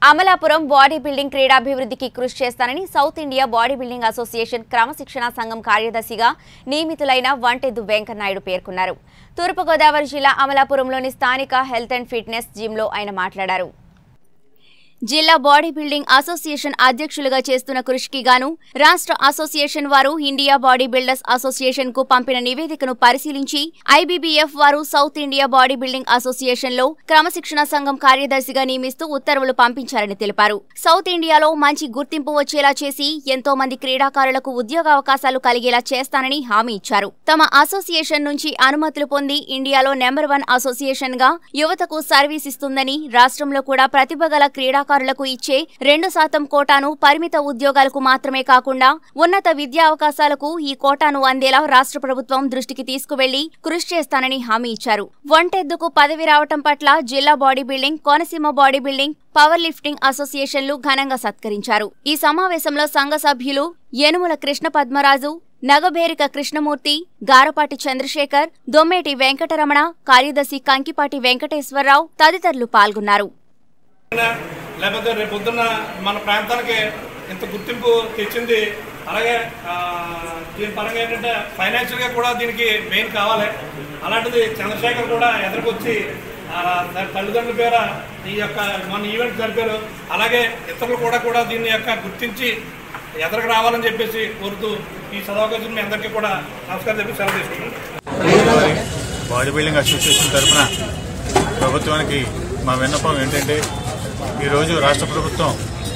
Amalapuram body building క్రీడాభివృద్ధికి కృషి చేస్తానని south India body building association క్రమశిక్షణా సంఘం కార్యదర్శిగా నియమితులైన వంటెద్దు వెంకన్నాయుడు పేర్కొన్నారు తూర్పుగోదావరి జిల్లా అమలాపురంలోని స్థానిక హెల్త్ అండ్ ఫిట్నెస్ జిమ్లో ఆయన మాట్లాడారు జిల్లా బాడీ బిల్డింగ్ అసోసియేషన్ అధ్యక్షులుగా చేస్తున్న కృషికి గాను రాష్ట్ర అసోసియేషన్ వారు ఇండియా బాడీ బిల్డర్స్ అసోసియేషన్ కు పంపిన నివేదికను పరిశీలించి ఐబీబీఎఫ్ వారు south India body building association లో క్రమశిక్షణ సంఘం కార్యదర్శిగా నియమిస్తూ ఉత్తర్వులు పంపించారని తెలిపారు సౌత్ ఇండియాలో మంచి గుర్తింపు వచ్చేలా చేసి ఎంతో మంది క్రీడాకారులకు ఉద్యోగావకాశాలు కలిగేలా చేస్తానని హామీ ఇచ్చారు తమ అసోసియేషన్ నుంచి అనుమతులు పొంది ఇండియాలో నెంబర్ వన్ అసోసియేషన్ గా యువతకు సర్వీస్ ఇస్తుందని రాష్ట్రంలో కూడా ప్రతిభ గల క్రీడాకారులకు ఇచ్చే రెండు శాతం కోటాను పరిమిత ఉద్యోగాలకు మాత్రమే కాకుండా ఉన్నత విద్యా అవకాశాలకు ఈ కోటాను అందేలా రాష్ట్ర ప్రభుత్వం దృష్టికి తీసుకువెళ్లి కృషి చేస్తానని హామీ ఇచ్చారు వంటెద్దుకు పదవి రావటం పట్ల జిల్లా body building Konaseema body building power lifting అసోసియేషన్లు ఘనంగా సత్కరించారు ఈ సమావేశంలో సంఘ సభ్యులు యనుముల కృష్ణ పద్మరాజు నగబేరిక కృష్ణమూర్తి గారపాటి చంద్రశేఖర్ దొమ్మేటి వెంకటరమణ కార్యదర్శి కంకిపాటి వెంకటేశ్వరరావు తదితరులు పాల్గొన్నారు లేకపోతే రేపు పొద్దున్న మన ప్రాంతానికి ఇంత గుర్తింపు తెచ్చింది అలాగే ఆ, దీని పరంగా ఏంటంటే ఫైనాన్షియల్గా కూడా దీనికి మెయిన్ కావాలి అలాంటిది చంద్రశేఖర్ కూడా ఎదురుకొచ్చి ఆ, తన తల్లిదండ్రుల పేర ఈ యొక్క మన ఈవెంట్ జరిపారు అలాగే ఇతరులు కూడా కూడా దీన్ని యొక్క గుర్తించి ఎదరికి రావాలని చెప్పేసి కోరుతూ ఈ సదవకాశం మీ అందరికీ కూడా నమస్కారం చెప్పి సెలవు తీసుకుంటున్నాను బాడీ బిల్డింగ్ అసోసియేషన్ తరఫున ప్రభుత్వానికి మా విన్నపం ఏంటంటే ఈరోజు రాష్ట్ర ప్రభుత్వం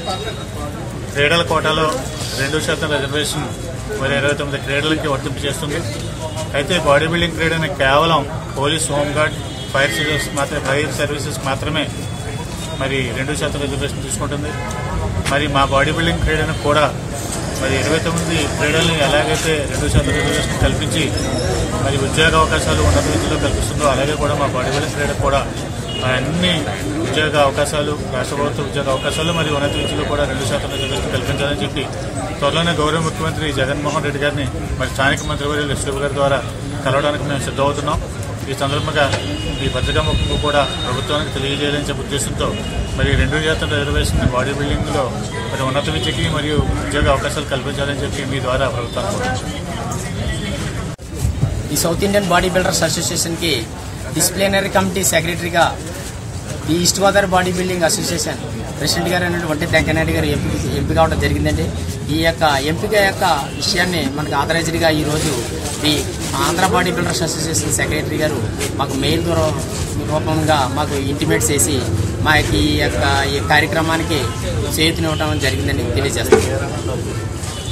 క్రీడల కోటాలో రెండు శాతం రిజర్వేషన్ మరి ఇరవై తొమ్మిది క్రీడలకి వర్తింపు చేస్తుంది అయితే బాడీ బిల్డింగ్ క్రీడని కేవలం పోలీస్ హోంగార్డ్ ఫైర్ సర్వీసెస్ మాత్రమే ఫైర్ సర్వీసెస్ మాత్రమే మరి రెండు శాతం రిజర్వేషన్ తీసుకుంటుంది మరి మా బాడీ బిల్డింగ్ క్రీడను కూడా మరి ఇరవై తొమ్మిది క్రీడల్ని ఎలాగైతే రెండు శాతం రిజర్వేషన్ కల్పించి మరి ఉద్యోగ అవకాశాలు ఉన్నత విద్యలో కల్పిస్తుందో అలాగే కూడా మా బాడీ బిల్డింగ్ క్రీడ కూడా మరి అన్ని ఉద్యోగ అవకాశాలు రాష్ట్ర ప్రభుత్వ ఉద్యోగ అవకాశాలు మరియు ఉన్నత విద్యలో కూడా రెండు శాతం రిజర్వేషన్ కల్పించాలని చెప్పి త్వరలోనే గౌరవ ముఖ్యమంత్రి జగన్మోహన్ రెడ్డి గారిని మరి స్థానిక మంత్రివర్యులు శివ గారి ద్వారా కలవడానికి మేము సిద్ధమవుతున్నాం ఈ సందర్భంగా ఈ పత్రికా ముఖంగా కూడా ప్రభుత్వానికి తెలియజేయాలని చెప్పే ఉద్దేశంతో మరి రెండు శాతం రిజర్వేషన్ బాడీ బిల్డింగ్లో మరి ఉన్నత విద్యకి మరియు ఉద్యోగ అవకాశాలు కల్పించాలని చెప్పి మీ ద్వారా ప్రభుత్వానికి కోరుతున్నాం. ఈ సౌత్ ఇండియన్ బాడీ బిల్డర్స్ అసోసియేషన్కి డిసిప్లినరీ కమిటీ సెక్రటరీగా ఈ east Godavari body building association president గారు అయినటువంటి వెంకయ్యనాయుడు గారు ఎంపిక ఎంపిక అవడం జరిగిందండి ఈ యొక్క ఎంపిక యొక్క విషయాన్ని మనకు ఆథరైజ్డ్గా ఈరోజు ఈ Andhra body builders association secretary గారు మాకు మెయిల్ ద్వారా రూపంగా మాకు ఇంటిమేట్ చేసి మా యొక్క ఈ కార్యక్రమానికి చేతినివ్వడం జరిగిందని తెలియజేస్తాం